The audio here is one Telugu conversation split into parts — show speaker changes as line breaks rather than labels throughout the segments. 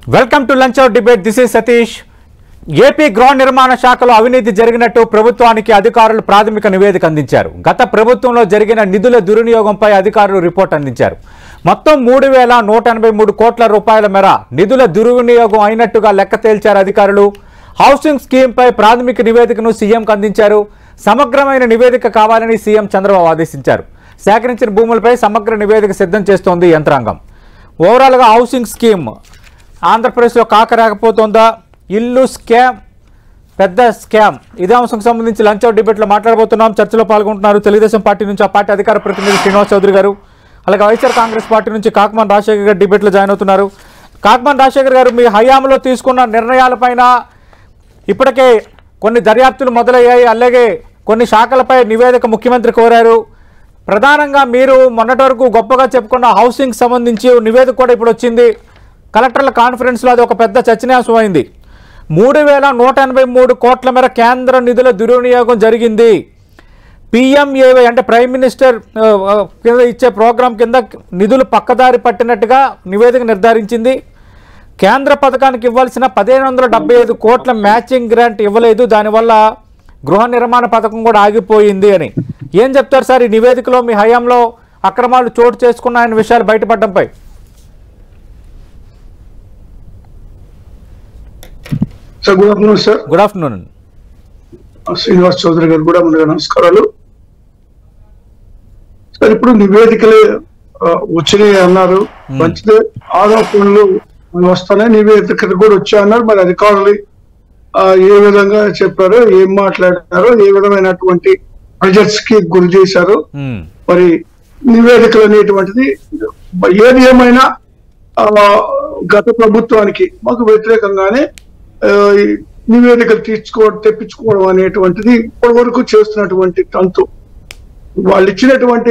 Welcome to lunch out debate this is Satish AP గృహ నిర్మాణ శాఖలో అవినీతి జరిగినట్టు ప్రభుత్వానికి అధికారులు ప్రాథమిక నివేదిక అందించారు గత ప్రభుత్వంలో జరిగిన నిధుల దుర్వినియోగంపై అధికారులు రిపోర్ట్ అందించారు మొత్తం మూడు వేల నూట ఎనభై మూడు కోట్ల రూపాయల మేర నిధుల దుర్వినియోగం అయినట్టుగా లెక్క తేల్చారు అధికారులు హౌసింగ్ స్కీమ్పై ప్రాథమిక నివేదికను సీఎంకు అందించారు సమగ్రమైన నివేదిక కావాలని సీఎం చంద్రబాబు ఆదేశించారు సేకరించిన భూములపై సమగ్ర నివేదిక సిద్ధం చేస్తోంది యంత్రాంగం ఓవరాల్గా హౌసింగ్ స్కీమ్ ఆంధ్రప్రదేశ్లో కాకరాకపోతుందా ఇల్లు స్కామ్ పెద్ద స్కామ్ ఇదే అంశంకి సంబంధించి లంచ్ అవుట్ డిబేట్లో మాట్లాడబోతున్నాం చర్చలో పాల్గొంటున్నారు తెలుగుదేశం పార్టీ నుంచి ఆ పార్టీ అధికార ప్రతినిధి శ్రీనివాస్ చౌదరి గారు అలాగే వైఎస్ఆర్ కాంగ్రెస్ పార్టీ నుంచి కాకమాన్ రాజశేఖర్ గారు డిబేట్లో జాయిన్ అవుతున్నారు కాకమాన్ రాజశేఖర్ గారు మీ హయాంలో తీసుకున్న నిర్ణయాలపైన ఇప్పటికే కొన్ని దర్యాప్తులు మొదలయ్యాయి అలాగే కొన్ని శాఖలపై నివేదిక ముఖ్యమంత్రి కోరారు ప్రధానంగా మీరు మొన్నటి వరకు గొప్పగా చెప్పుకున్న హౌసింగ్ సంబంధించి నివేదిక కూడా ఇప్పుడు వచ్చింది కలెక్టర్ల కాన్ఫరెన్స్లో అది ఒక పెద్ద చర్చనీయాంశం అయింది మూడు వేల నూట ఎనభై మూడు కోట్ల మేర కేంద్ర నిధుల దుర్వినియోగం జరిగింది పిఎంఏవై అంటే ప్రైమ్ మినిస్టర్ ఆ, ఆ, కింద ఇచ్చే ప్రోగ్రాం కింద నిధులు పక్కదారి పట్టినట్టుగా నివేదిక నిర్ధారించింది కేంద్ర పథకానికి ఇవ్వాల్సిన పదిహేను వందల డెబ్బై ఐదు కోట్ల మ్యాచింగ్ గ్రాంట్ ఇవ్వలేదు దానివల్ల గృహ నిర్మాణ పథకం కూడా ఆగిపోయింది అని ఏం చెప్తారు సార్ ఈ నివేదికలో మీ హయాంలో అక్రమాలు చోటు చేసుకున్నాయన్న విషయాలు బయటపడడంపై
sir good afternoon sir
good afternoon
Srinivas Chowdary garu కూడా ముందుగా నమస్కారాలు సార్ ఇప్పుడు నివేదికలు ఆ, వచ్చినాయి అన్నారు మంచిదే ఆరోపణలు వస్తానే నివేదికలు కూడా వచ్చాయన్నారు మరి అధికారులు ఆ, ఏ విధంగా చెప్పారో ఏం మాట్లాడారో ఏ విధమైనటువంటి ప్రజెక్ట్స్ కి గురి చేశారో
ఉమ్,
మరి నివేదికలు అనేటువంటిది ఏది ఏమైనా ఆ, గత ప్రభుత్వానికి మాకు వ్యతిరేకంగానే ఆ, ఈ నివేదికలు తీర్చుకోవడం తెప్పించుకోవడం అనేటువంటిది ఇప్పటి వరకు చేస్తున్నటువంటి తంతు వాళ్ళు ఇచ్చినటువంటి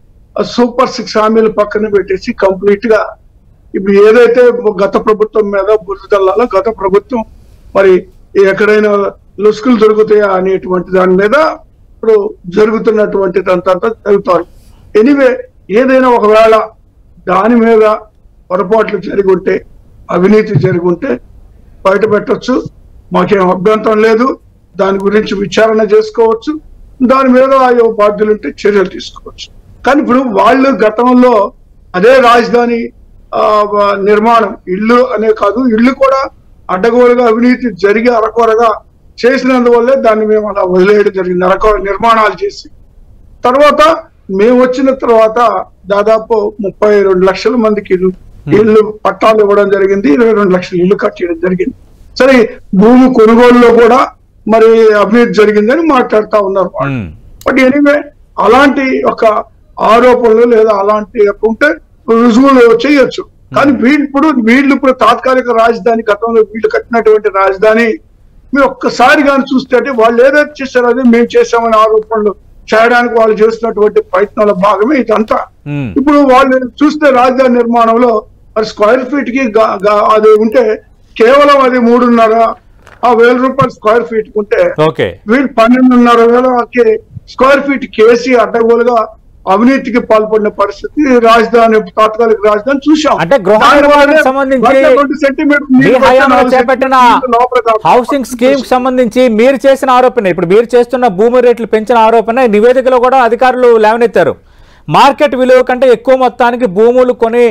సూపర్ సిక్స్ హామీలు పక్కన పెట్టేసి కంప్లీట్ గా ఇప్పుడు ఏదైతే గత ప్రభుత్వం మీద బురదల్లాలో గత ప్రభుత్వం మరి ఎక్కడైనా లొసుకులు దొరుకుతాయా అనేటువంటి దాని మీద ఇప్పుడు జరుగుతున్నటువంటి అంతా జరుగుతారు ఎనివే ఏదైనా ఒకవేళ దాని మీద పొరపాట్లు జరిగి ఉంటే అవినీతి జరిగి ఉంటే బయట పెట్టొచ్చు మాకేం అభ్యంతరం లేదు దాని గురించి విచారణ చేసుకోవచ్చు దాని మీద ఆయా బాధ్యులు ఉంటే చర్యలు తీసుకోవచ్చు కానీ ఇప్పుడు వాళ్ళు గతంలో అదే రాజధాని ఆ, వ- నిర్మాణం ఇల్లు అనే కాదు ఇల్లు కూడా అడ్డగోలుగా అవినీతి జరిగి అరకొరగా చేసినందువల్లే దాన్ని మేము అలా వదిలేయడం జరిగింది అరకొర నిర్మాణాలు చేసి తర్వాత మేము వచ్చిన తర్వాత దాదాపు ముప్పై రెండు లక్షల మందికి ఇల్లు ఇల్లు పట్టాలు ఇవ్వడం జరిగింది ఇరవై రెండు లక్షల ఇల్లు కట్టడం జరిగింది సరే భూమి కొనుగోలులో కూడా మరి అవినీతి జరిగిందని మాట్లాడుతా ఉన్నారు వాళ్ళు.
ఉమ్,
బట్ ఎనీవే అలాంటి ఒక ఆరోపణలు లేదా అలాంటి ఒక ఉంటే రుజువులు చేయొచ్చు కానీ వీళ్ళు ఇప్పుడు వీళ్ళు ఇప్పుడు తాత్కాలిక రాజధాని గతంలో వీళ్ళు కట్టినటువంటి రాజధాని మీరు ఒక్కసారి కానీ చూస్తే అంటే వాళ్ళు ఏదైతే చేశారో అది మేము చేశామని ఆరోపణలు చేయడానికి వాళ్ళు చేస్తున్నటువంటి ప్రయత్నాల భాగమే ఇదంతా
ఉమ్,
ఇప్పుడు వాళ్ళు చూస్తే రాజధాని నిర్మాణంలో మరి స్క్వేర్ ఫీట్ కి గా- గా- అది ఉంటే కేవలం అది మూడున్నర ఆ వేల రూపాయలు స్క్వేర్ ఫీట్ ఉంటే
ఓకే
వీళ్ళు పన్నెండున్నర వేలకి స్క్వేర్ ఫీట్ కేసీ అడ్డగోలుగా అవినీతికి పాల్పడిన పరిస్థితి రాజధాని తాత్కాలిక రాజధాని చూశాం
అంటే గృహ
దాని
నిర్మాణానికి
వల్లనే
సంబంధించి
వంద రెండు సెంటీమీటర్లు
మీ
నీళ్లు పడితే
హయాంలో
నాలుగు
చేపట్టిన
సెంటీమీటర్లు లోపల కాదు.
హౌసింగ్ స్కీమ్ సంబంధించి మీరు చేసిన ఆరోపణ ఇప్పుడు మీరు చేస్తున్న భూమి రేట్లు పెంచిన ఆరోపణ ఈ నివేదికలో కూడా అధికారులు లేవనెత్తారు మార్కెట్ విలువ కంటే ఎక్కువ మొత్తానికి భూములు కొని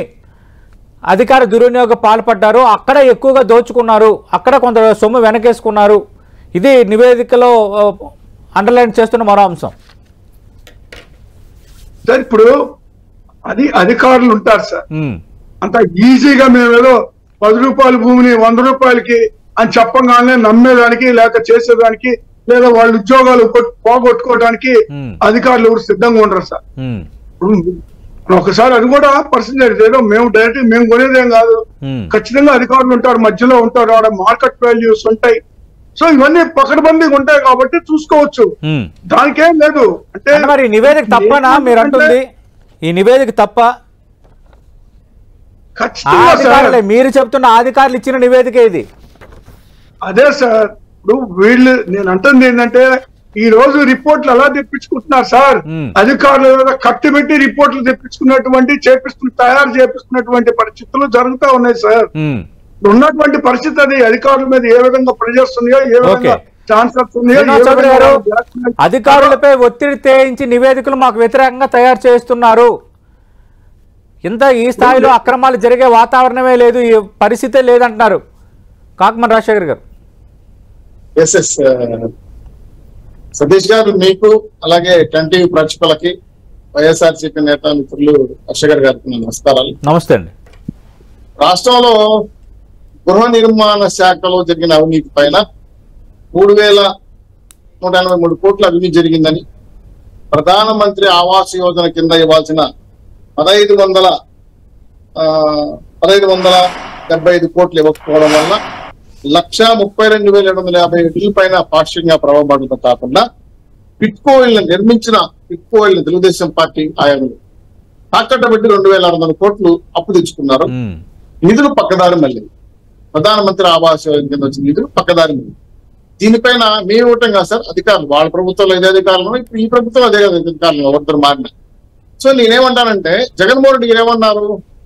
అధికార దుర్వినియోగ పాల్పడ్డారు అక్కడ ఎక్కువగా దోచుకున్నారు అక్కడ కొంత సొమ్ము వెనకేసుకున్నారు ఇది నివేదికలో అండర్లైన్ చేస్తున్న మరో అంశం
సార్ ఇప్పుడు అది అధికారులు ఉంటారు సార్
ఉమ్,
అంత ఈజీగా మేము ఏదో పది రూపాయల భూమిని వంద రూపాయలకి అని చెప్పగానే నమ్మేదానికి లేక చేసేదానికి లేదా వాళ్ళ ఉద్యోగాలు కొట్- పోగొట్టుకోవడానికి
Hmm.
అధికారులు ఎవరు సిద్ధంగా ఉండరు సార్
ఉమ్,
ఇప్పుడు మనం ఒకసారి అది కూడా పర్సంటేజ్ ఏదో మేము డైరెక్ట్ మేము కొనేదేం కాదు
ఉమ్,
ఖచ్చితంగా అధికారులు ఉంటారు మధ్యలో ఉంటారు ఆడ మార్కెట్ వాల్యూస్ ఉంటాయి సో ఇవన్నీ పకడ్బందీగా ఉంటాయి కాబట్టి చూసుకోవచ్చు
ఉమ్.
దానికేం లేదు అంటే
అంటే మరి ఈ నివేదిక తప్పనా మీరు అంటుంది ఈ నివేదిక తప్ప ఆ
ఖచ్చితంగా సార్
అధికారులే మీరు చెప్తున్న ఆ అధికారులు ఇచ్చిన నివేదిక ఇది
అదే సార్ ఇప్పుడు వీళ్ళు నేను అంటుంది ఏంటంటే ఈ రోజు రిపోర్ట్లు ఎలా తెప్పించుకుంటున్నారు సార్
మ్మ్.
అధికారులు ఏదో కట్టుబెట్టి రిపోర్ట్లు తెప్పించుకున్నటువంటి చేపిస్తు తయారు చేపిస్తున్నటువంటి పరిస్థితులు జరుగుతా ఉన్నాయి సార్
ఉమ్,
ఉన్నటువంటి పరిస్థితి అది అధికారుల మీద ఏ విధంగా ప్రెజర్స్ ఉన్నాయో ఏ విధంగా
Okay.
ఛాన్సర్స్ ఉన్నాయో ఏ
శ్రీనివాస్ చౌదరి
విధంగా
గారు
వాళ్ళు blackmail-
అధికారులపై ఒత్తిడి తేయించి నివేదికలు మాకు వ్యతిరేకంగా తయారు చేస్తున్నారు ఇంత ఈ స్థాయిలో అక్రమాలు జరిగే వాతావరణమే లేదు ఈ పరిస్థితే లేదంటున్నారు కాకమన్ రాజశేఖర్ గారు
ఎస్ ఎస్ సతీష్ గారు మీకు అలాగే కంటి ప్రేక్షకులకి వైఎస్ఆర్సీపీ నేత మిత్రులు హర్షగర్ గారికి నా నమస్కారాలు
నమస్తే అండి
రాష్ట్రంలో గృహ నిర్మాణ శాఖలో జరిగిన అవినీతి పైన మూడు వేల నూట ఎనభై మూడు కోట్ల అవినీతి జరిగిందని ప్రధానమంత్రి ఆవాస్ యోజన కింద ఇవ్వాల్సిన పదహైదు వందల ఆ, పదహైదు వందల డెబ్బై ఐదు కోట్లు ఇవ్వకపోవడం వల్ల లక్ష ముప్పై రెండు వేల ఏడు వందల యాభై బిల్లు పైన పాక్షికంగా ప్రభావపడటం కాకుండా పిట్కో ఇళ్లను నిర్మించిన పిట్కో ఇళ్లను తెలుగుదేశం పార్టీ ఆయనలు తాకట్టు పెట్టి రెండు వేల ఆరు వందల కోట్లు అప్పు తెచ్చుకున్నారు
ఉమ్,
నిధులు పక్కదారి మళ్ళీ ప్రధానమంత్రి ఆవాస్ యోజన కింద వచ్చిన నిధులు పక్కదారి మళ్ళీ దీనిపైన మేము ఇవ్వటం కాదు సార్ అధికారులు వాళ్ళ ప్రభుత్వంలో ఇదే అధికారులు ఇప్పుడు ఈ ప్రభుత్వం అదే కదా అధికారులు ఎవరిద్దరు మారిన సో నేనేమంటానంటే జగన్మోహన్ రెడ్డి గారు ఏమన్నారు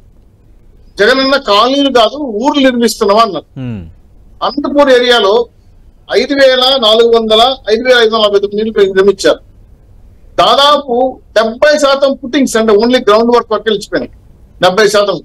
జగన్ అన్న కాలనీలు కాదు ఊర్లు నిర్మిస్తున్నాం అన్నారు
ఉమ్,
అనంతపూర్ ఏరియాలో ఐదు వేల నాలుగు వందల ఐదు వేల ఐదు వందల నలభై తొమ్మిది నీళ్లు నిర్మించారు దాదాపు డెబ్బై శాతం పుట్టింగ్స్ అంటే ఓన్లీ గ్రౌండ్ వర్క్ వర్క్ వెళ్ళిపోయినాయి డెబ్బై శాతం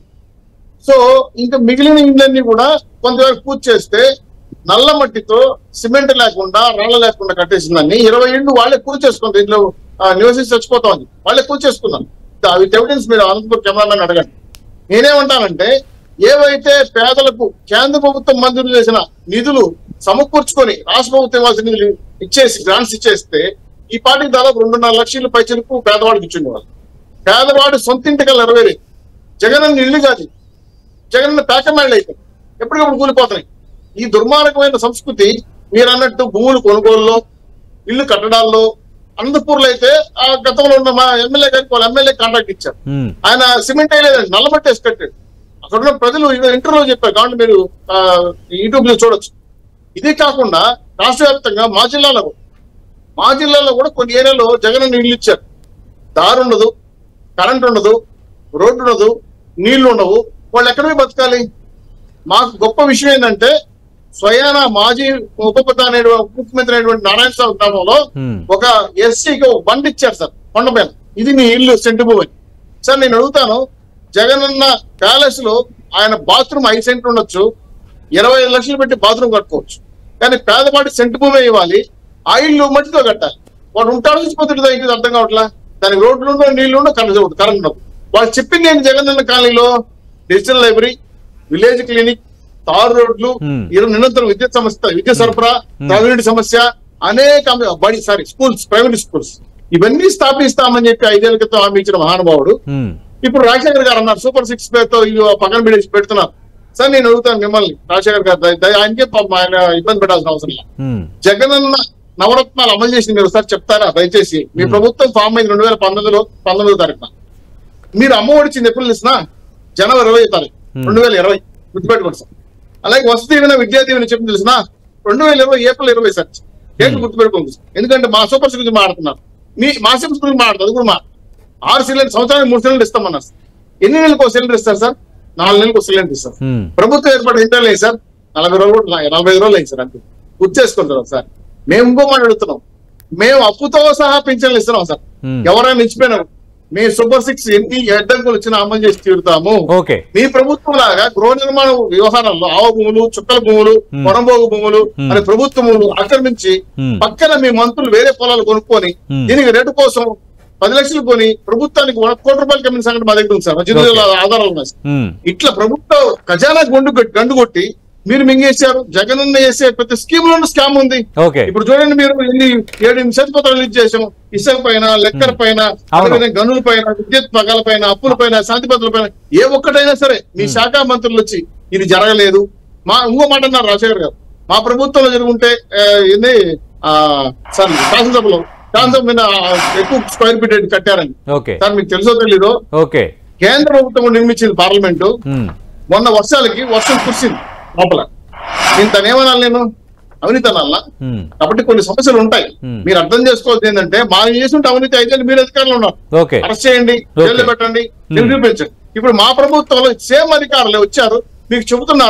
సో ఇంకా మిగిలిన ఇండ్లన్నీ కూడా కొంతవరకు పూర్తి చేస్తే నల్ల మట్టితో సిమెంట్ లేకుండా రాళ్ళ లేకుండా కట్టేసిందని ఇరవై ఏళ్ళు వాళ్ళే పూర్తి చేసుకుంటారు దీంట్లో నివసించి చచ్చిపోతా ఉంది వాళ్ళే పూర్తి చేసుకున్నారు విత్ ఎవిడెన్స్ మీరు అనంతపూర్ కెమెరామెన్ అడగండి నేనేమంటానంటే ఏవైతే పేదలకు కేంద్ర ప్రభుత్వం మంజూరు చేసిన నిధులు సమకూర్చుకొని రాష్ట్ర ప్రభుత్వం ఇవ్వాల్సిన నిధులు ఇచ్చేసి గ్రాంట్స్ ఇచ్చేస్తే ఈ పార్టీకి దాదాపు రెండున్నర లక్షల పైచలకు పేదవాడికి ఇచ్చిండేవాళ్ళు పేదవాడు సొంత ఇంటికల్ నెరవేరేది జగన్ అన్న ఇల్లు కాదు జగన్ అన్న ప్యాకమాళ్ళు అయిపోయింది ఎప్పటికప్పుడు కూలిపోతున్నాయి ఈ దుర్మార్గమైన సంస్కృతి మీరు అన్నట్టు భూములు కొనుగోలులో ఇల్లు కట్టడాల్లో అనంతపూర్లో అయితే ఆ గతంలో ఉన్న మా ఎమ్మెల్యే గారికి వాళ్ళ ఎమ్మెల్యే కాంట్రాక్ట్ ఇచ్చారు
ఉమ్,
ఆయన సిమెంట్ వేయలేదండి నల్లబట్టి వేసి కట్టాడు అక్కడ ఉన్న ప్రజలు ఇంటర్వ్యూ చెప్పారు కాబట్టి మీరు యూట్యూబ్ లో చూడొచ్చు ఇది కాకుండా రాష్ట్ర వ్యాప్తంగా మా జిల్లాలో కూడా- మా జిల్లాలో కూడా కొన్ని ఏరియాలో జగన్ అన్న ఇల్లు ఇచ్చారు దారి ఉండదు కరెంట్ ఉండదు రోడ్డు ఉండదు నీళ్లు ఉండవు వాళ్ళు ఎక్కడ పోయి బతకాలి మాకు గొప్ప విషయం ఏంటంటే స్వయాన మాజీ ఉప ప్రధాని ఉప ముఖ్యమంత్రి అయినటువంటి నారాయణ స్వామి గ్రామంలో
ఉమ్,
ఒక ఎస్సీకి ఒక బండి ఇచ్చారు సార్ కొండపైన ఇది నీ ఇల్లు సెంటు భూమి అని. సార్ నేను అడుగుతాను జగన్ అన్న ప్యాలెస్ లో ఆయన బాత్రూమ్ ఐదు సెంట్లు ఉండొచ్చు ఇరవై ఐదు లక్షలు పెట్టి బాత్రూమ్ కట్టుకోవచ్చు కానీ పేదవాడి సెంటు భూమి ఇవ్వాలి ఆ ఇల్లు మట్టితో కట్టాలి వాడు ఉంటాడు చూసిపోతుంటుందా ఇది అర్థం కావట్లా దానికి రోడ్లు ఉండవు నీళ్లు ఉండవు కరెంట్ ఉండదు కరెంట్ ఉండదు వాళ్ళు చెప్పింది ఏంటి జగన్ అన్న కాలనీలో డిజిటల్ లైబ్రరీ విలేజ్ క్లినిక్ తారు రోడ్లు
Hmm.
ఇరు- నిరంతరం విద్యుత్ సమస్య విద్యుత్ సరఫరా త్రాగునీటి సమస్య అనేక అంశ- బడి సారీ స్కూల్స్ ప్రైవేట్ స్కూల్స్ ఇవన్నీ స్థాపిస్తామని చెప్పి ఐదేళ్ల క్రితం హామీ ఇచ్చిన మహానుభావుడు
ఉమ్,
ఇప్పుడు రాజశేఖర్ గారు అన్నారు సూపర్ సిక్స్ పేరుతో ఇవి పక్కన పెట్టి పెడుతున్నారు సార్ నేను అడుగుతాను మిమ్మల్ని రాజశేఖర్ గారు దయ- దయ- ఆయనకే పాపం ఆయన ఇబ్బంది పెట్టాల్సిన అవసరం లేదు
ఉమ్,
జగన్ అన్న నవరత్నాలు అమలు చేసి మీరు ఒకసారి చెప్తారా దయచేసి మీ ప్రభుత్వం ఫామ్ అయింది రెండు వేల పంతొమ్మిదిలో పంతొమ్మిదో తారీఖున మీరు అమ్మ ఒడిచింది ఎప్పుడు తెలిసిన జనవరి ఇరవై తారీఖు
Hmm.
రెండు వేల ఇరవై గుర్తుపెట్టుకోండి సార్ అలాగే వసతి దీవెన విద్యా దీవెన చెప్పి తెలిసిన రెండు వేల ఇరవై ఏప్రిల్ ఇరవై సార్ ఏంటి గుర్తుపెట్టుకోండి సార్. ఎందుకంటే మా సూపర్ గురించి మాట్లాడుతున్నారు మీ మా సిమ్స్ గురించి మాట్లాడుతుంది అది కూడా మా ఆరు సిలిండర్ సంవత్సరానికి మూడు సిలిండర్ ఇస్తామన్నారు సార్ ఎన్ని నెలలకు ఒక సిలిండర్ ఇస్తారు సార్ నాలుగు నెలలకు ఒక సిలిండర్ ఇస్తారు
ఉమ్,
ప్రభుత్వం ఏర్పాటు ఎన్ని రోజులు అయింది సార్ నలభై రోజులు కూడా నలభై ఐదు రోజులు అయింది సార్ అంతే గుర్తు చేసుకుంటున్నాం సార్ మేము ఇంకో మాట అడుగుతున్నాం మేము అప్పుతో సహా పింఛన్లు ఇస్తున్నాం సార్
Hmm.
ఎవరైనా ఇచ్చిపోయినారు మేము సూపర్ సిక్స్ ఎన్ని అడ్డంకులు వచ్చినా అమలు చేసి తీరుతాము
ఓకే
మీ ప్రభుత్వం లాగా గృహ నిర్మాణ వ్యవహారాల్లో ఆవ భూములు చుక్కల భూములు
Hmm.
పొరంబోగు భూములు
Hmm.
అనే ప్రభుత్వ భూములు ఆక్రమించి
Hmm.
పక్కన మీ మంత్రులు వేరే పొలాలు కొనుక్కొని
Hmm.
దీనికి రేటు కోసం పది లక్షలు కొని ప్రభుత్వానికి ఒక కోటి రూపాయలు కమ్మిన సంగతి మా దగ్గర ఉంది సార్ మా జిల్లాలో ఆధారాలు ఉన్నాయి సార్.
ఉమ్,
ఇట్లా ప్రభుత్వం ఖజానా గొండు కొట్టి- గండు కొట్టి మీరు మింగేశారు జగన్ అన్న చేసే ప్రతి స్కీమ్ లో స్కామ్ ఉంది
ఓకే
ఇప్పుడు చూడండి మీరు ఎన్ని ఏడు ఎనిమిది పత్రాలు రిలీజ్ చేసాం ఇసుక పైన లెక్కల పైన
అవును.
అదేవిధంగా గనుల పైన విద్యుత్ పగాల పైన అప్పుల పైన శాంతి భద్రతల పైన ఏ ఒక్కటైనా సరే మీ శాఖ మంత్రులు వచ్చి ఇది జరగలేదు మా ఇంకో మాట అన్నారు రాజశేఖర్ గారు మా ప్రభుత్వంలో జరుగుంటే ఆ, ఏంది ఆ సార్ శాసనసభలో శాసనసభ మీద ఆ, ఎక్కువ స్క్వేర్ ఫీట్ రేట్ కట్టారని
ఓకే
సార్ మీకు తెలుసో తెలీదో
ఓకే
కేంద్ర ప్రభుత్వం నిర్మించింది పార్లమెంటు
ఉమ్,
మొన్న వర్షాలకి వర్షం కురిసింది లోపల నేను తనేమనాలి నేను అవినీతి అనాలా
ఉమ్,
కాబట్టి కొన్ని సమస్యలు ఉంటాయి
Hmm.
మీరు అర్థం చేసుకోవాల్సింది ఏంటంటే మా చేస్తుంటే అవినీతి అయితే మీరు అధికారులు ఉన్నారు
ఓకే
అరెస్ట్ చేయండి
Okay.
జైల్లో పెట్టండి
Hmm.
నిరూపించండి ఇప్పుడు మా ప్రభుత్వంలో సేమ్ అధికారులు వచ్చారు మీకు చెబుతున్నారు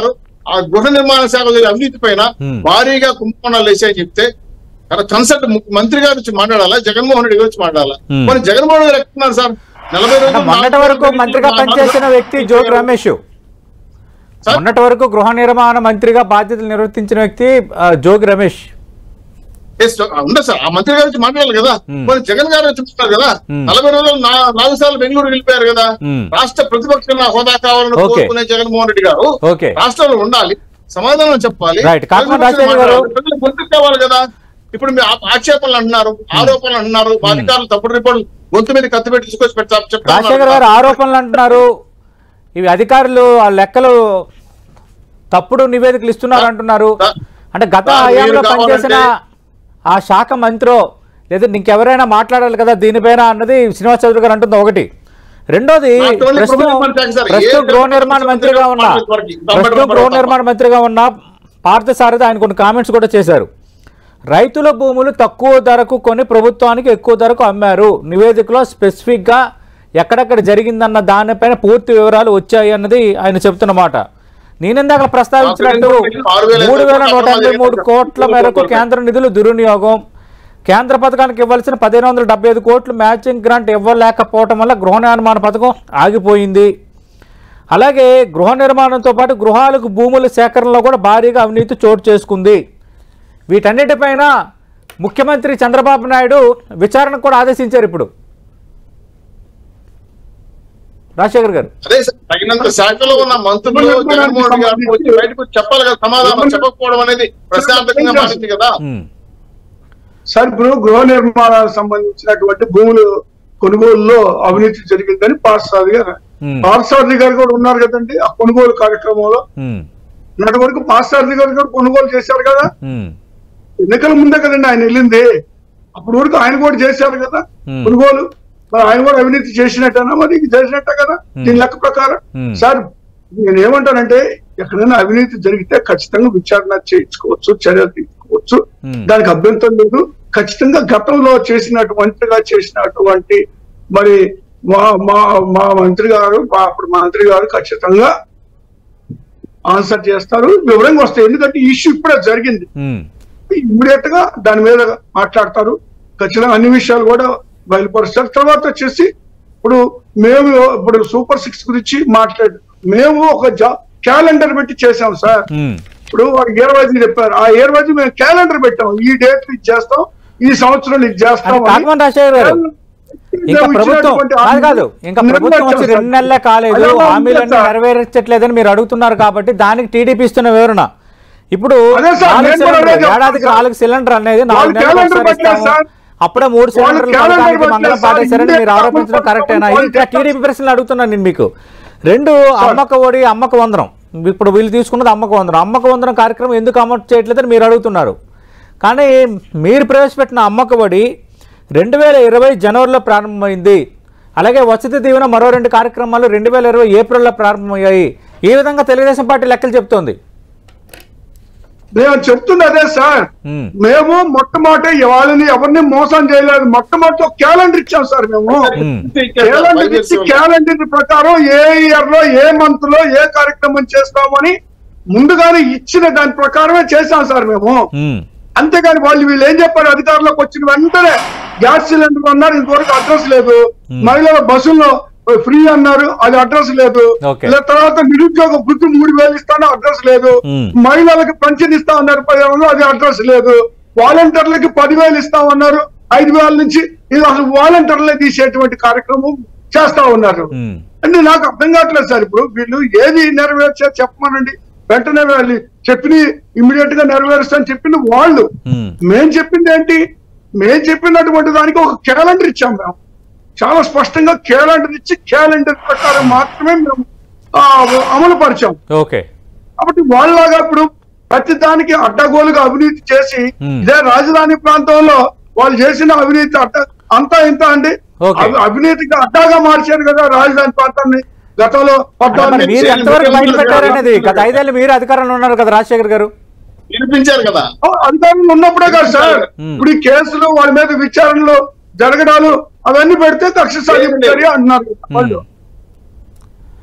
ఆ గృహ నిర్మాణ శాఖలో జరిగే అవినీతి పైన
Hmm.
భారీగా కుంభకోణాలు వేసాయని చెప్తే కన్సల్ట్ మంత్రి గారి నుంచి మాట్లాడాలా జగన్మోహన్ రెడ్డి గురించి మాట్లాడాలా
Hmm.
మరి జగన్మోహన్ రెడ్డి ఎక్కుతున్నారు సార్ నలభై
అంటే
రోజులు
మొన్నటి వరకు మంత్రిగా పనిచేసిన వ్యక్తి జోగి రమేష్
సార్?
మొన్నటి వరకు గృహ నిర్మాణ మంత్రిగా బాధ్యతలు నిర్వర్తించిన వ్యక్తి ఆ, జోగి రమేష్
Yes, sir. ఉండదు సార్ ఆ మంత్రి గారి నుంచి మాట్లాడాలి కదా
Hmm.
మరి జగన్ గారు వచ్చి మాట్లాడారు కదా
Hmm.
నలభై రోజులు నా- నాలుగు సార్లు బెంగళూరు వెళ్ళిపోయారు కదా
Hmm.
రాష్ట్ర ప్రతిపక్ష హోదా కావాలని
Okay.
కోరుకునే జగన్మోహన్ రెడ్డి గారు
ఓకే
రాష్ట్రంలో ఉండాలి సమాధానం చెప్పాలి
Right. కాకమ్మ
ప్రతిపక్షం
రాజశేఖర్ గారు.
మాట్లాడాలి. ప్రజలకు గొంతు కావాలి కదా ఇప్పుడు మీ ఆ- ఆక్షేపణలు అంటున్నారు ఆరోపణలు అంటున్నారు మా అధికారులు తప్పుడు రిపోర్టులు గొంతు మీద కత్తి పెట్టి తీసుకొచ్చి పెడతా చెప్తా ఉన్నారు
రాజశేఖర్ గారు
కదా.
ఆరోపణలు అంటున్నారు ఇవి అధికారులు ఆ లెక్కలు తప్పుడు నివేదికలు ఇస్తున్నారు అంటున్నారు అంటే గత
సార్, మీరు
హయాంలో పనిచేసిన
కావాలంటే-
ఆ శాఖ మంత్రో లేదా ఇంకెవరైనా మాట్లాడాలి కదా దీనిపైన అన్నది శ్రీనివాస్ చౌదరి గారు అంటుంది ఒకటి రెండోది
Not only
ప్రస్తుతం
ప్రభుత్వం పనిచేయాలి సార్. ఏ
ప్రస్తుతం గృహ
ప్రభుత్వం
నిర్మాణ మంత్రిగా ఉన్న
మాట్లాడే వరకు.
ప్రస్తుతం గృహ
తప్ప.
నిర్మాణ మంత్రిగా ఉన్న పార్థసారథి ఆయన కొన్ని కామెంట్స్ కూడా చేశారు రైతుల భూములు తక్కువ ధరకు కొని ప్రభుత్వానికి ఎక్కువ ధరకు అమ్మారు నివేదికలో స్పెసిఫిక్గా ఎక్కడెక్కడ జరిగిందన్న దానిపైన పూర్తి వివరాలు వచ్చాయి అన్నది ఆయన చెప్తున్నమాట నేనిందాక ప్రస్తావించినట్టు
ఆరు వేల
మూడు వేల నూట
కోట్ల
ఎనభై మూడు కోట్ల మేరకు కేంద్ర నిధులు దుర్వినియోగం కేంద్ర పథకానికి ఇవ్వాల్సిన పదిహేను వందల డెబ్బై ఐదు కోట్లు మ్యాచింగ్ గ్రాంట్ ఇవ్వలేకపోవటం వల్ల గృహ నిర్మాణ పథకం ఆగిపోయింది అలాగే గృహ నిర్మాణంతో పాటు గృహాలకు భూముల సేకరణలో కూడా భారీగా అవినీతి చోటు చేసుకుంది వీటన్నిటిపైన ముఖ్యమంత్రి చంద్రబాబు నాయుడు విచారణ కూడా ఆదేశించారు ఇప్పుడు రాజశేఖర్ గారు
అదే సార్, తగినంత శాఖలో ఉన్న మంత్రులు జగన్మోహన్ రెడ్డి గారు వచ్చి బయటకు వచ్చి చెప్పాలి కదా సమాధానం చెప్పకపోవడం అనేది ప్రశాంతంగా మారింది కదా
ఉమ్,
సార్ ఇప్పుడు గృహ నిర్మాణాలకు సంబంధించినటువంటి భూములు కొనుగోలులో అవినీతి జరిగిందని పార్సాది గారు
ఉమ్,
పార్సారథి గారు కూడా ఉన్నారు కదండి ఆ కొనుగోలు కార్యక్రమంలో
ఉమ్,
నాటి వరకు పార్సారథి గారు కూడా కొనుగోలు చేశారు కదా
ఉమ్,
ఎన్నికల ముందే కదండి ఆయన వెళ్ళింది అప్పటి వరకు ఆయన కూడా చేశారు కదా
Hmm.
కొనుగోలు మరి ఆయన కూడా అవినీతి చేసినట్టేనా మరి ఇది చేసినట్టే కదా
Hmm.
దీని లెక్క ప్రకారం
Hmm.
సార్ నేను ఏమంటానంటే ఎక్కడైనా అవినీతి జరిగితే ఖచ్చితంగా విచారణ చేయించుకోవచ్చు చర్యలు తీసుకోవచ్చు
Hmm.
దానికి అభ్యంతరం లేదు ఖచ్చితంగా గతంలో చేసినటువంటిగా చేసినటువంటి మరి మా మా మా మంత్రి గారు మా అప్పుడు మంత్రి గారు ఖచ్చితంగా ఆన్సర్ చేస్తారు వివరంగా వస్తాయి ఎందుకంటే ఈ ఇష్యూ ఇప్పుడే జరిగింది
ఉమ్,
ఇమ్మీడియట్ గా దాని మీద మాట్లాడతారు ఖచ్చితంగా అన్ని విషయాలు కూడా బయలుపరుస్తారు తర్వాత వచ్చేసి ఇప్పుడు మేము ఇప్పుడు సూపర్ సిక్స్ గురించి మాట్లాడు మేము ఒక జా క్యాలెండర్ పెట్టి చేసాం సార్
ఉమ్,
ఇప్పుడు వారు ఏర్వాజీ చెప్పారు ఆ ఏర్వాజీ మేము క్యాలెండర్ పెట్టాం ఈ డేట్ ఇది చేస్తాం ఈ సంవత్సరం ఇది చేస్తాం
అంటే కాకమంది రాజశేఖర్ గారు ఇంకా ప్రభుత్వం కాదు కాదు ఇంకా ప్రభుత్వం వచ్చి రెండు నెలలే కాలేదు హామీలన్నీ నెరవేర్చట్లేదని మీరు అడుగుతున్నారు కాబట్టి దానికి టీడీపీ ఇస్తున్న వివరణ ఇప్పుడు
అదే సార్,
నాలుగు
నేను కూడా
సిలిండర్
అదే చెప్తాను
ఏడాదికి
సార్.
నాలుగు సిలిండర్ అనేది నాలుగు
వాళ్ళు
నెలలకు
క్యాలెండర్
ఒకసారి
పెట్టారు
ఇస్తాము.
సార్.
అప్పుడే మూడు సిలిండర్లు
క్యాలెండర్
పథకానికి
పెట్టారు
మంగళం
సార్.
పాటేశారని మీరు
ఇండియా
ఆరోపించడం
ప్రభుత్వం
కరెక్టేనా
వాళ్ళు
ఇంకా
పెట్టారు.
టీడీపీ ప్రశ్నలు అడుగుతున్నాను నేను మీకు రెండు అమ్మక ఒడి అమ్మక వందనం ఇప్పుడు వీళ్ళు తీసుకున్నది అమ్మక వందనం అమ్మక వందనం కార్యక్రమం ఎందుకు అమలు చేయట్లేదని మీరు అడుగుతున్నారు కానీ మీరు ప్రవేశపెట్టిన అమ్మక ఒడి రెండు వేల ఇరవై జనవరిలో ప్రారంభమైంది అలాగే వసతి దీవెన మరో రెండు కార్యక్రమాలు రెండు వేల ఇరవై ఏప్రిల్లో ప్రారంభమయ్యాయి ఈ విధంగా తెలుగుదేశం పార్టీ లెక్కలు చెప్తోంది
మేము చెప్తుంది అదే సార్
ఉమ్,
మేము మొట్టమొదటి వాళ్ళని ఎవరిని మోసం చేయలేదు మొట్టమొదటి ఒక క్యాలెండర్ ఇచ్చాం సార్ మేము క్యాలెండర్ ఇచ్చి క్యాలెండర్ ప్రకారం ఏ ఇయర్ లో ఏ మంత్ లో ఏ కార్యక్రమం చేస్తామని ముందుగానే ఇచ్చిన దాని ప్రకారమే చేశాం సార్ మేము
ఉమ్,
అంతేగాని వాళ్ళు వీళ్ళు ఏం చెప్పారు అధికారంలోకి వచ్చిన వెంటనే గ్యాస్ సిలిండర్ అన్నారు ఇంతవరకు అడ్రస్ లేదు మహిళల బస్సుల్లో ఫ్రీ అన్నారు అది అడ్రస్ లేదు
Okay.
ఇలా తర్వాత నిరుద్యోగ వృత్తి మూడు వేలు ఇస్తాను అడ్రస్ లేదు
Hmm.
మహిళలకు పెన్షన్ ఇస్తా అన్నారు పదిహేను వందలు, అది అడ్రస్ లేదు వాలంటీర్లకి పదివేలు ఇస్తామన్నారు ఐదు వేల నుంచి ఇది అసలు వాలంటీర్లే తీసేటువంటి కార్యక్రమం చేస్తా ఉన్నారు
ఉమ్,
అంటే నాకు అర్థం కావట్లేదు సార్ ఇప్పుడు వీళ్ళు ఏది నెరవేర్చారు చెప్పమనండి వెంటనే వాళ్ళు చెప్పిన ఇమ్మీడియట్ గా నెరవేరుస్తాను చెప్పింది వాళ్ళు
ఉమ్.
మేం చెప్పింది ఏంటి మేం చెప్పినటువంటి దానికి ఒక క్యాలెండర్ ఇచ్చాం మేము చాలా స్పష్టంగా క్యాలెండర్ ఇచ్చి క్యాలెండర్ ప్రకారం మాత్రమే మేము ఆ, అమలు పరిచాం
ఓకే
కాబట్టి వాళ్ళలాగా ఇప్పుడు ప్రతి దానికి అడ్డగోలుగా అవినీతి చేసి
Hmm.
ఇదే రాజధాని ప్రాంతంలో వాళ్ళు చేసిన అవినీతి అడ్డ అంతా ఇంత అండి
Okay.
అవి- అవినీతికి అడ్డాగా మార్చారు కదా రాజధాని ప్రాంతాన్ని గతంలో
అంటే మరి
పద్నాలుగు
మీరు ఎంతవరకు బయట పెట్టారనేది గత
అధికారులు
ఐదేళ్ళు మీరు అధికారంలో ఉన్నారు కదా రాజశేఖర్ గారు
వినిపించారు కదా
ఉన్నప్పుడే కదా సార్
Hmm.
ఇప్పుడు ఈ కేసులు వాళ్ళ మీద విచారణలు జరగడాలు అవన్నీ పెడితే కక్ష సాధింపు చర్య అంటున్నారు వాళ్ళు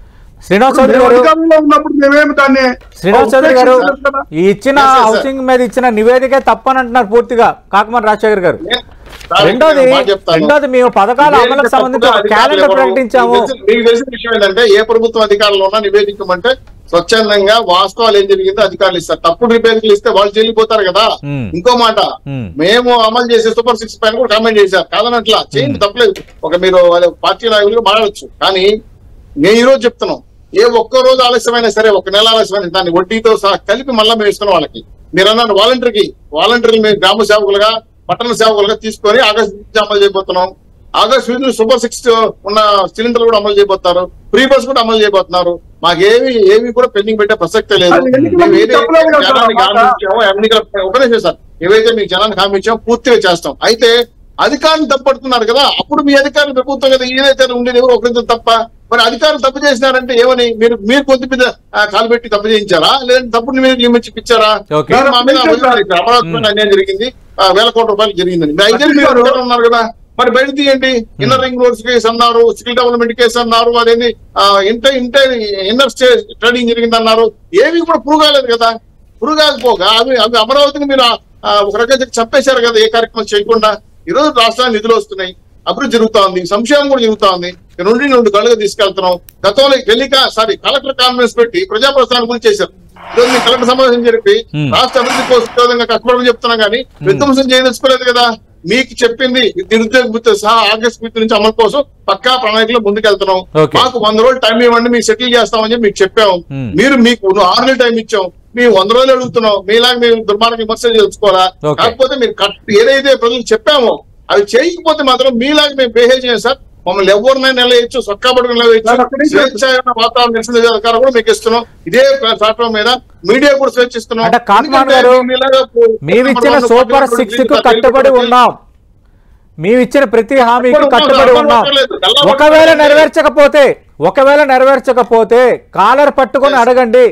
శ్రీనివాస్ చౌదరి
మేము
గారు
అధికారంలో ఉన్నప్పుడు మేమేమి దాన్ని
శ్రీనివాస్ చౌదరి గారు
ఉపేక్షించలేదు కదా.
ఈ ఇచ్చిన
Yes, yes, sir.
హౌసింగ్ మీద ఇచ్చిన నివేదిక తప్పని అంటున్నారు పూర్తిగా కాకమని రాజశేఖర్ గారు రెండోది
నేను మాట చెప్తాను.
రెండోది మేము పథకాల
నివేదిక
అమలుకు సంబంధించి ఒక
తప్పుగా
క్యాలెండర్
అధికారులు ఎవరు?
ప్రకటించాము
మీకు తెలిసిన- మీకు తెలిసిన విషయం ఏంటంటే ఏ ప్రభుత్వం అధికారంలో ఉన్నా నివేదికమంటే స్వచ్ఛందంగా వాస్తవాలు ఏం జరిగిందో అధికారులు ఇస్తారు తప్పుడు నివేదికలు ఇస్తే వాళ్ళు చెల్లిపోతారు కదా
Hmm.
ఇంకో మాట
Hmm.
మేము అమలు చేసే సూపర్ సిక్స్ పైన కూడా కామెంట్ చేశారు కాదనట్లా చేయండి తప్పలేదు ఒక మీరు వాళ్ళ పార్టీ నాయకులుగా మాట్లాడచ్చు కానీ మేము ఈ రోజు చెప్తున్నాం ఏ ఒక్క రోజు ఆలస్యమైనా సరే ఒక నెల ఆలస్యమైన దాన్ని వడ్డీతో సహా కలిపి మళ్ళీ మేము ఇస్తున్నాం వాళ్ళకి మీరు అన్నారు వాలంటీర్కి వాలంటీర్లు మేము గ్రామ సేవకులుగా పట్టణ సేవకులుగా తీసుకొని ఆగస్టు నుంచి అమలు చేయబోతున్నాం ఆగస్ట్ వీధిలో సూపర్ సిక్స్ ఉన్న సిలిండర్లు కూడా అమలు చేయబోతున్నారు ఫ్రీ బస్ కూడా అమలు చేయబోతున్నారు మాకేమి ఏవి కూడా పెండింగ్ పెట్టే ప్రసక్తే లేదు
అది ఎన్నికల
మేము
ముందు
ఏదైతే
చెప్పలేదు కదా
జనానికి
సార్.
హామీ ఇచ్చామో ఎన్నికల ఒక నిమిషం సార్ ఏవైతే మీకు జనానికి హామీ ఇచ్చామో పూర్తిగా చేస్తాం అయితే అధికారులు తప్పడుతున్నారు కదా అప్పుడు మీ అధికారులు ప్రభుత్వం కదా ఏదైతే ఉండేది ఎవరు ఒకరిద్దరు తప్ప మరి అధికారులు తప్పు చేసినారంటే ఏమని మీరు మీరు కొద్ది మీద ఆ, కాలు పెట్టి తప్పు చేయించారా లేదంటే తప్పుడు మీరు నియమించి ఇచ్చారా
ఓకే.
మీరు మా మీద అభియోగాలు ఇచ్చారు. అమరావతి పైన అన్యాయం జరిగింది ఆ, వేల కోట్ల రూపాయలు జరిగిందని మీ ఐదేళ్ళు మీరు అధికారంలో ఉన్నారు కదా మరి బయట తీయండి ఇన్నర్ రింగ్ రోడ్స్ కేసు అన్నారు స్కిల్ డెవలప్మెంట్ కేసు అన్నారు అదేంటి inter inter inner stage trading జరిగింది అన్నారు ఏవి కూడా ప్రూవ్ కాలేదు కదా ప్రూవ్ కాకపోగా అవి అవి అమరావతిని మీరు ఆ- ఆ ఒక రకంగా చెప్పేశారు కదా ఏ కార్యక్రమం చేయకుండా ఈ రోజు రాష్ట్రానికి నిధులు వస్తున్నాయి అభివృద్ధి జరుగుతా ఉంది సంక్షేమం కూడా జరుగుతా ఉంది ఈ నుండి రెండు కళ్ళుగా తీసుకెళ్తున్నాం గతంలో టెలికా సారీ కలెక్టర్ కాన్ఫరెన్స్ పెట్టి ప్రజా ప్రస్థానం గురించి చేశారు ఈ రోజు మీ కలెక్టర్ సమావేశం జరిపి
Hmm.
రాష్ట్ర అభివృద్ధి కోసం ఏ విధంగా కష్టపడమని చెప్తున్నాం కానీ విధ్వంసం చేయదలుచుకోలేదు కదా మీకు చెప్పింది నిరుద్యోగ వృత్తి సహా ఆగస్ట్ ఫిఫ్త్ నుంచి అమలు కోసం పక్కా ప్రణాళికలో ముందుకెళ్తున్నాం
Okay.
మాకు వంద రోజులు టైం ఇవ్వండి మీకు సెటిల్ చేస్తామని చెప్పి మీకు చెప్పాము
Hmm.
మీరు మీకు నువ్వు ఆరు నెలలు టైం ఇచ్చాం మేము వంద రోజులు అడుగుతున్నాం మీలాగా మేము దుర్మార్గ విమర్శలు తెలుసుకోవాలా
Okay.
కాకపోతే మీరు కట్- ఏదైతే ప్రజలకు చెప్పామో అవి చేయకపోతే మాత్రం మీలాగా మేము బిహేవ్ చేయం సార్ మమ్మల్ని ఎవరినైనా నిలవేయచ్చు సొక్కా పడుకుని
సార్,
నిలవేయచ్చు
అక్కడి నుంచి-
స్వేచ్ఛ వాతావరణం నిరసన అధికారం కూడా మీకు ఇస్తున్నాం ఇదే ప్లాట్ఫామ్ మీద మీడియా కూడా స్వేచ్ఛ ఇస్తున్నాం
అంటే కాకినాడ
ఎందుకంటే
గారు,
మీలాగా
మేమిచ్చిన
number one
super
party
six కు
జీవితాలు
కట్టుబడి
తెలియదు.
ఉన్నాం మేమిచ్చిన ప్రతి హామీకి
కట్టుబడి
కట్టుబడి
ఉన్నాం.
ఉన్నాం
గల్లా
ఒకవేళ
పట్టుకోండి.
నెరవేర్చకపోతే ఒకవేళ నెరవేర్చకపోతే కాలర్ పట్టుకొని
Yes.
అడగండి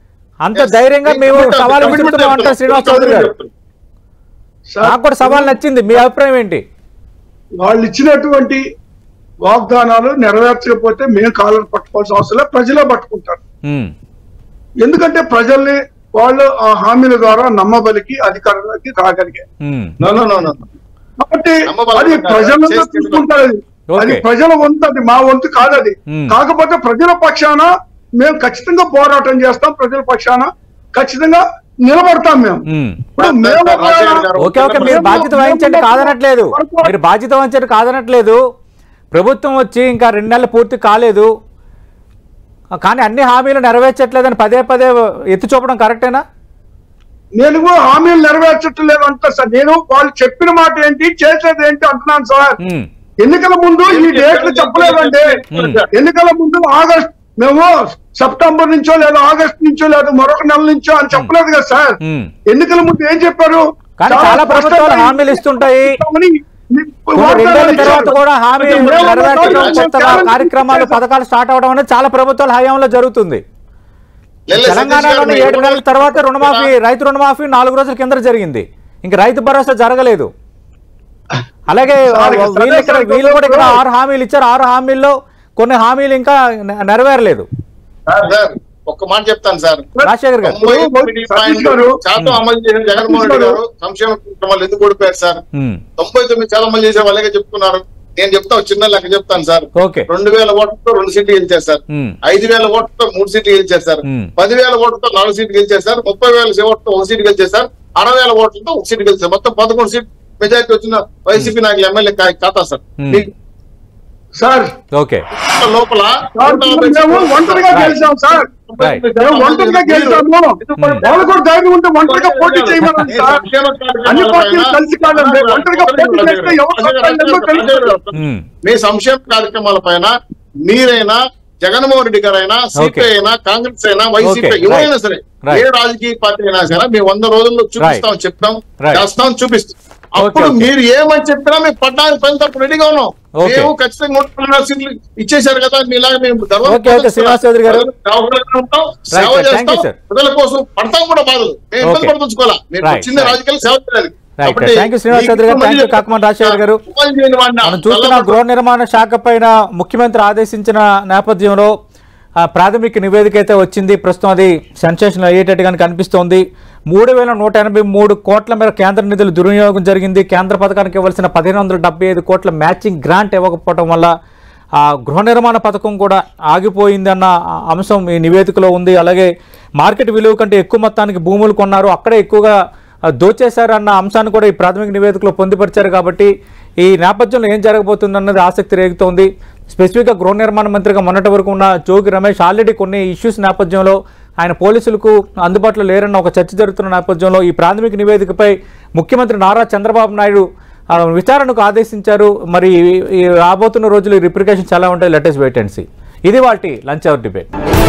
అంత
Yes.
ధైర్యంగా మేము
Commitment
సవాల్
చెప్తున్నాం.
విసురుతున్నాం అంటారు శ్రీనివాస్ చౌదరి గారు
సార్,
నాకు కూడా సవాల్ నచ్చింది మీ అభిప్రాయం ఏంటి
వాళ్ళు ఇచ్చినటువంటి వాగ్దానాలు నెరవేర్చకపోతే మేము కాలం పట్టుకోవాల్సిన అవసరం లేదు ప్రజలే పట్టుకుంటారు
ఉమ్,
ఎందుకంటే ప్రజల్ని వాళ్ళు ఆ హామీల ద్వారా నమ్మబలికి అధికారంలోకి రాగలిగారు
ఉమ్,
No, no, no, no.
కాబట్టి
నమ్మబలం
అది
కాదు.
ప్రజలంతా
చేస్తే
చూసుకుంటారు అది
ఓకే.
అది ప్రజల వంతు అది మా వంతు కాదు అది
మ్మ్.
కాకపోతే ప్రజల పక్షాన మేము ఖచ్చితంగా పోరాటం చేస్తాం ప్రజల పక్షాన ఖచ్చితంగా నిలబడతాం మేము
ఉమ్.
ఇప్పుడు మేము
రాజశేఖర్ గారు
ఓకే ఓకే మీరు బాధ్యత వహించండి కాదనట్లేదు మీరు బాధ్యత వహించండి కాదనట్లేదు ప్రభుత్వం వచ్చి ఇంకా రెండు నెలలు పూర్తి కాలేదు కానీ అన్ని హామీలు నెరవేర్చట్లేదని పదే పదే ఎత్తి చూపడం కరెక్టేనా
నేను కూడా హామీలు నెరవేర్చట్లేదు అంట సార్ నేను వాళ్ళు చెప్పిన మాట ఏంటి చేసేది ఏంటి అంటున్నాను సార్
ఉమ్,
ఎన్నికల ముందు ఈ డేట్లు చెప్పలేదండి
మ్మ్.
ఎన్నికల ముందు ఆగస్ట్ మేము సెప్టెంబర్ నుంచో లేదా ఆగస్ట్ నుంచో లేదా మరొక నెల నుంచో అని చెప్పలేదు కదా సార్
ఉమ్.
ఎన్నికల ముందు ఏం చెప్పారు
కానీ చాలా ప్రభుత్వాలు
స్పష్టంగా
హామీలు ఇస్తుంటాయి.
ఇస్తామని
కొన్ని
వాగ్దానాలు
రెండేళ్ల తర్వాత
ఇచ్చారు.
కూడా హామీ
మేము
నెరవేర్చడం
మేము
కొత్తగా
ఛాలెంజ్
కార్యక్రమాలు
చేశారు.
పథకాలు స్టార్ట్ అవడం అనేది చాలా ప్రభుత్వాల హయాంలో జరుగుతుంది
లేదు, లేదు, సతీష్ గారు,
తెలంగాణలోని
మీరు
ఏడు నెలల
కూడా-
తర్వాత రుణమాఫీ రైతు రుణమాఫీ నాలుగు రోజుల కింద జరిగింది ఇంకా రైతు భరోసా జరగలేదు అలాగే
సార్, ఇక
వీళ్ళు ఇక్కడ
సరే,
వీళ్ళు కూడా ఇక్కడ
సార్.
ఆరు హామీలు ఇచ్చారు ఆరు హామీల్లో కొన్ని హామీలు ఇంకా నె- నెరవేరలేదు
సార్, సార్, ఒక్క మాట చెప్తాను సార్
రాజశేఖర్ గారు
తొంభై తొమ్మిది
సతీష్
పాయింట్
గారు.
శాతం అమలు చేసిన జగన్మోహన్ రెడ్డి గారు సంక్షేమ కార్యక్రమాలు ఎందుకు ఓడిపోయారు సార్
ఉమ్,
తొంభై తొమ్మిది శాతం అమలు చేసే వాళ్ళే చెప్తున్నారు నేను చెప్తా ఒక చిన్న లెక్క చెప్తాను సార్
ఓకే
రెండు వేల ఓట్లతో రెండు సీట్లు గెలిచారు సార్
ఉమ్,
ఐదు వేల ఓట్లతో మూడు సీట్లు గెలిచారు సార్
మ్మ్.
పదివేల ఓట్లతో నాలుగు సీట్లు గెలిచారు సార్ ముప్పై వేల ఓట్లతో ఒక సీటు గెలిచారు సార్ అరవై వేల ఓట్లతో ఒక సీటు గెలిచారు మొత్తం పదకొండు సీట్ మెజారిటీ వచ్చిన వైసీపీ నాయకులు ఎమ్మెల్యే కా- ఖాతా సార్
మ్మ్.
మీకు
సార్
ఓకే
లోపల
సార్, మేము ఒంటరిగా గెలిచాం సార్
Right.
మేము ఒంటరిగా గెలిచాము వాళ్ళు కూడా ధైర్యం ఉంటే ఒంటరిగా పోటీ చేయమని సార్ అన్ని పార్టీలు కలిసి కాదండి ఒంటరిగా పోటీ చేస్తే ఎవరు తెలుసు
ఉమ్,
మీ సంక్షేమ కార్యక్రమాల పైన మీరైనా జగన్మోహన్ రెడ్డి గారైనా సిపిఐ అయినా కాంగ్రెస్ అయినా వైసీపీ
Okay,
ఎవరైనా
right.
సరే
Right.
ఏ రాజకీయ పార్టీ అయినా సరే మేము వంద రోజుల్లో చూపిస్తాం చెప్తాం
Right.
చేస్తాం చూపిస్తాం అప్పుడు
okay.
మీరు ఏమని చెప్పినా మేము పడ్డానికి పని తప్పుడు రెడీగా ఉన్నాం
Okay.
మేము ఖచ్చితంగా నూట పన్నెండు సీట్లు ఇచ్చేశారు కదా మీలాగా మేము గర్వం
Okay, okay, శ్రీనివాస్ చౌదరి గారు.
సేవకులుగా ఉంటాం సేవ
Right, sir. Thank you,
చేస్తాం
sir.
ప్రజల కోసం పడతాం కూడా బాధలు మేము ఇబ్బంది
Okay.
పడుతుంచుకోవాలా మీరు
Right,
వచ్చింది
right.
రాజకీయాలు సేవ చేయడానికి
Right,
కాబట్టి
thank you, శ్రీనివాస్ చౌదరి గారు.
మీకు
Thank you, కాకమాన్ రాజశేఖర్ గారు.
ఉపాధి చేయని వాడిని
మనం చూస్తున్న గృహ నిర్మాణ శాఖ పైన ముఖ్యమంత్రి ఆదేశించిన నేపథ్యంలో ఆ, ప్రాథమిక నివేదిక అయితే వచ్చింది ప్రస్తుతం అది సెన్సేషన్ అయ్యేటట్టుగా కనిపిస్తోంది మూడు వేల నూట ఎనభై మూడు కోట్ల మేర కేంద్ర నిధులు దుర్వినియోగం జరిగింది కేంద్ర పథకానికి ఇవ్వాల్సిన పదిహేను వందల డెబ్బై ఐదు కోట్ల మ్యాచింగ్ గ్రాంట్ ఇవ్వకపోవడం వల్ల ఆ గృహ నిర్మాణ పథకం కూడా ఆగిపోయిందన్న అంశం ఈ నివేదికలో ఉంది అలాగే మార్కెట్ విలువ కంటే ఎక్కువ మొత్తానికి భూములు కొన్నారు అక్కడే ఎక్కువగా ఆ, దోచేశారు అన్న అంశాన్ని కూడా ఈ ప్రాథమిక నివేదికలో పొందుపరిచారు కాబట్టి ఈ నేపథ్యంలో ఏం జరగబోతుందన్నది ఆసక్తి రేగుతోంది స్పెసిఫిక్గా గృహ నిర్మాణ మంత్రిగా మొన్నటి వరకు ఉన్న జోగి రమేష్ ఆల్రెడీ కొన్ని ఇష్యూస్ నేపథ్యంలో ఆయన పోలీసులకు అందుబాటులో లేరన్న ఒక చర్చ జరుగుతున్న నేపథ్యంలో ఈ ప్రాథమిక నివేదికపై ముఖ్యమంత్రి నారా చంద్రబాబు నాయుడు ఆ, విచారణకు ఆదేశించారు మరి ఈ- ఈ రాబోతున్న రోజులు ఈ రిప్రికేషన్స్ ఎలా ఉంటాయి లెటెస్ట్ వెయిట్ అండ్ సీ ఇది వాటి లంచ్ అవర్ డిబేట్